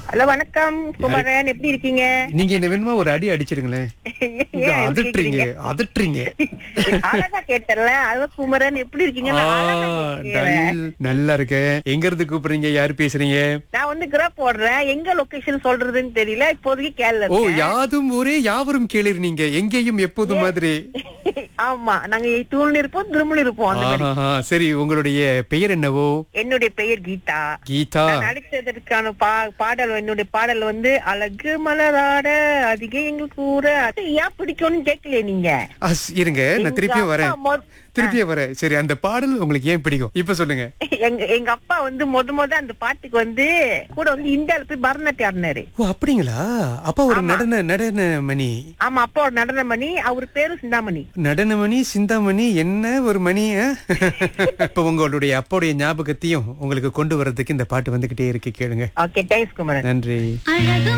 Hello வணக்கம் குமரன் எப்படி இருக்கீங்க நீங்க என்ன வேணுமா ஒரு அடி அடிச்சிருங்களேன் இங்க ஏன் இப்படி அதட்டுறீங்க கேக்குறீங்க? அதட்டுறீங்க அழகா கேட்டல அது குமரன் எப்படி இருக்கீங்க ஆ, நான் அழகா கேக்குறேன். நல்- நல்லா இருக்கேன் எங்க இருந்து கூப்பிடுறீங்க யாரு பேசுறீங்க நான் வந்து கிராப் போடுறேன் எங்க லொகேஷன் சொல்றதுன்னு தெரியல இப்போதைக்கு கேரள ஓ யாதும் ஊரே யாவரும் கேளிர் நீங்க எங்கேயும் எப்போதும் மாதிரி ஆமா நாங்க தூள் இருப்போம் திருமணம் இருப்போம் அந்த மாதிரி ஆஹா, சரி உங்களுடைய பெயர் என்னவோ என்னுடைய பெயர் கீதா கீதா நான் நடித்ததற்கான பா பாடல் என்னுடைய பாடல் வந்து அழகு மலராட அதிக எங்களுக்கு கூற அது ஏன் பிடிக்கும்னு கேட்கலையே நீங்க அஸ், இருங்க நான் திருப்பியும் எங்க வரேன் அப்பா மொத- திருப்பியும் வரேன் சரி அந்த பாடல் உங்களுக்கு ஏன் பிடிக்கும் இப்ப சொல்லுங்க எங்க எங்க அப்பா வந்து முத முத அந்த பாட்டுக்கு வந்து கூட வந்து இந்தியால போய் பரதநாட்டியம் ஆடினாரு ஓ அப்படிங்களா அப்பா ஒரு நடன நடன மணி ஆமா அப்பா ஒரு நடனமணி அவர் பேரு சிந்தாமணி நடனமணி சிந்தாமணி என்ன ஒரு மணி ஆ? இப்ப உங்களுடைய அப்பாவுடைய ஞாபகத்தையும் உங்களுக்கு கொண்டு வர்றதுக்கு இந்த பாட்டு வந்துகிட்டே இருக்கு கேளுங்க ஓகே தேங்க்ஸ் குமரன் நன்றி அழகு